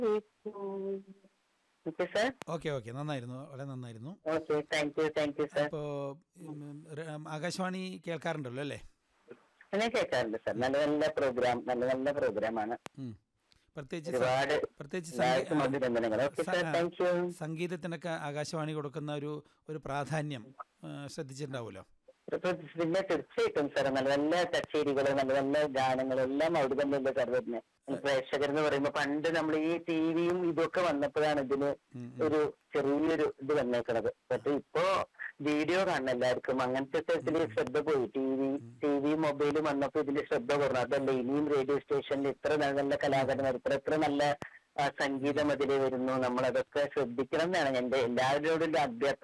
Okay sir okay okay നന്നായിരുന്നു വളരെ നന്നായിരുന്നു okay thank you thank you sir അപ്പോൾ ആകാശവാണി കേൾക്കാറുണ്ടല്ലോ അല്ലേ ഞാൻ കേൾക്കാറുണ്ട് സാർ നല്ല നല്ല പ്രോഗ്രാം നല്ല നല്ല പ്രോഗ്രാമാണ് ഉം. പ്രത്യേകിച്ച് ഒരുപാട് പ്രത്യേകിച്ച് എല്ലാവർക്കും സംഗീ- അഭിനന്ദനങ്ങൾ ഓക്കെ സാർ താങ്ക് യു സംഗീതത്തിനൊക്കെ ആകാശവാണി കൊടുക്കുന്ന ഒരു ഒരു പ്രാധാന്യം ആ, ശ്രദ്ധിച്ചിട്ടുണ്ടാവുമല്ലോ പിന്നെ തീർച്ചയായിട്ടും സാർ നല്ല നല്ല കച്ചേരികൾ നല്ല നല്ല ഗാനങ്ങൾ എല്ലാം അവിടെ തന്നെയല്ലേ സാർ വരുന്നത് പ്രേക്ഷകർ എന്ന് പറയുമ്പോ പണ്ട് നമ്മൾ ഈ ടി വിയും ഇതൊക്കെ വന്നപ്പോഴാണ് ഇതിന് ഒരു ചെറിയൊരു ഇത് വന്നേക്കണത് പക്ഷെ ഇപ്പോ വീഡിയോ കാണണം എല്ലാവർക്കും അങ്ങനത്തെ ഇതില് ശ്രദ്ധ പോയി ടി വി ടി വി മൊബൈലും വന്നപ്പോ ഇതില് ശ്രദ്ധ കുറഞ്ഞു അതല്ല ഇനിയും റേഡിയോ സ്റ്റേഷനിൽ ഇത്ര നല്ല നല്ല കലാകാരന്മാർ ഇത്ര എത്ര നല്ല ആ, സംഗീതം അതിൽ വരുന്നു നമ്മൾ അതൊക്കെ ശ്രദ്ധിക്കണം എന്നാണ് എന്റെ എല്ലാവരോടും ഒരു അഭ്യർത്ഥന